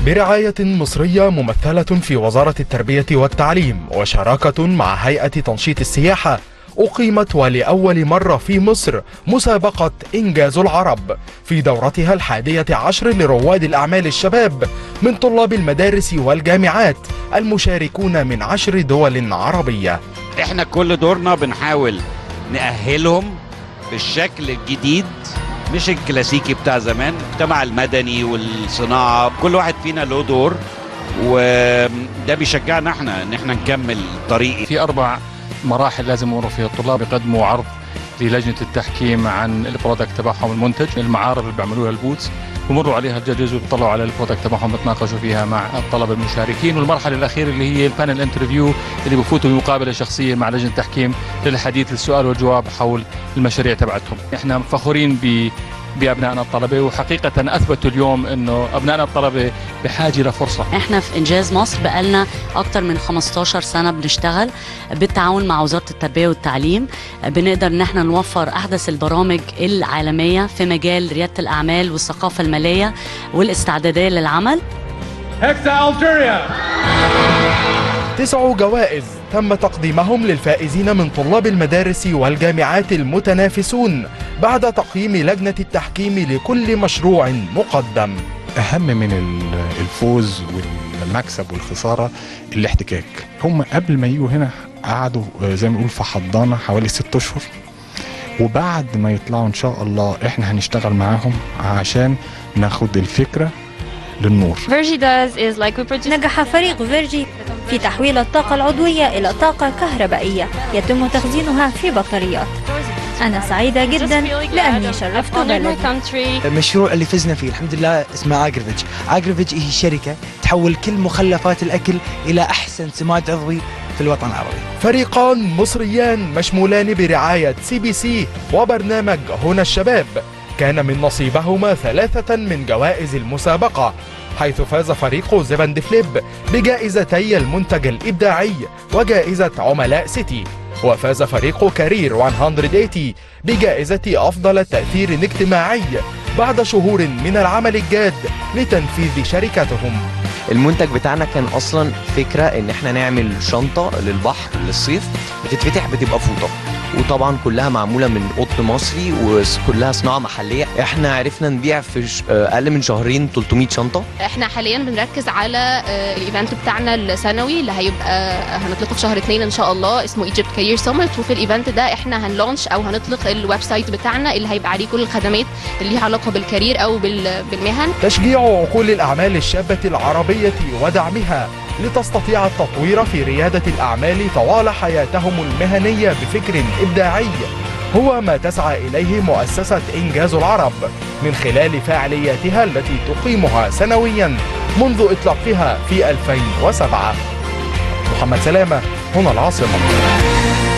برعاية مصرية ممثلة في وزارة التربية والتعليم وشراكة مع هيئة تنشيط السياحة أقيمت ولأول مرة في مصر مسابقة إنجاز العرب في دورتها الحادية عشر لرواد الأعمال الشباب من طلاب المدارس والجامعات المشاركون من عشر دول عربية احنا كل دورنا بنحاول نأهلهم بالشكل الجديد مش الكلاسيكي بتاع زمان المجتمع المدني والصناعة كل واحد فينا له دور وده بيشجعنا احنا ان احنا نكمل طريق في اربع مراحل لازم يمروا فيها الطلاب يقدموا عرض للجنه التحكيم عن البرودكت تبعهم المنتج المعارض اللي بيعملوها البوتس بمروا عليها الجاجز وبيطلعوا على البرودكت تبعهم بتناقشوا فيها مع الطلبه المشاركين والمرحله الاخيره اللي هي البانل انترفيو اللي بفوتوا بمقابله شخصيه مع لجنه التحكيم للحديث السؤال والجواب حول المشاريع تبعتهم احنا فخورين ب بابنائنا الطلبه وحقيقه اثبتوا اليوم انه ابنائنا الطلبه بحاجه لفرصه احنا في انجاز مصر بقالنا اكتر من 15 سنه بنشتغل بالتعاون مع وزاره التربيه والتعليم بنقدر ان احنا نوفر احدث البرامج العالميه في مجال رياده الاعمال والثقافه الماليه والاستعداديه للعمل تسع جوائز تم تقديمهم للفائزين من طلاب المدارس والجامعات المتنافسون بعد تقييم لجنة التحكيم لكل مشروع مقدم اهم من ال- الفوز والمكسب والخساره الاحتكاك هم قبل ما يجوا هنا قعدوا آه، زي ما بنقول في حضانه حوالي ست اشهر وبعد ما يطلعوا ان شاء الله احنا هنشتغل معاهم عشان ناخد الفكره للنور Vergy does is like we produce نجح فريق فيرجي في تحويل الطاقة العضوية إلى طاقة كهربائية يتم تخزينها في بطاريات أنا سعيدة just جدا feeling لأني glad of شرفت honored بلدي my country المشروع اللي فزنا فيه الحمد لله اسمه اجرفيج اجرفيج هي شركه تحول كل مخلفات الاكل الى احسن سماد عضوي في الوطن العربي فريقان مصريان مشمولان برعاية سي بي سي وبرنامج هنا الشباب كان من نصيبهما ثلاثة من جوائز المسابقة حيث فاز فريق زبند فليب بجائزتي المنتج الإبداعي وجائزة عملاء سيتي وفاز فريق كارير 180 بجائزة أفضل تأثير اجتماعي بعد شهور من العمل الجاد لتنفيذ شركتهم المنتج بتاعنا كان اصلا فكره ان احنا نعمل شنطه للبحر للصيف بتتفتح بتبقى فوطه وطبعا كلها معموله من قطن مصري وكلها صناعه محليه احنا عرفنا نبيع في ش- آه، اقل من شهرين 300 شنطه احنا حاليا بنركز على آه، الايفنت بتاعنا السنوي اللي هيبقى هنطلقه في شهر اتنين ان شاء الله اسمه ايجيبت كارير سمت وفي الايفنت ده احنا هنلونش او هنطلق الويب سايت بتاعنا اللي هيبقى عليه كل الخدمات اللي ليها علاقه بالكارير او بال- بالمهن تشجيع عقول الأعمال الشابة العربية ودعمها لتستطيع التطوير في ريادة الأعمال طوال حياتهم المهنية بفكر إبداعي هو ما تسعى إليه مؤسسة إنجاز العرب من خلال فعالياتها التي تقيمها سنويا منذ إطلاقها في 2007 محمد سلامة هنا العاصمة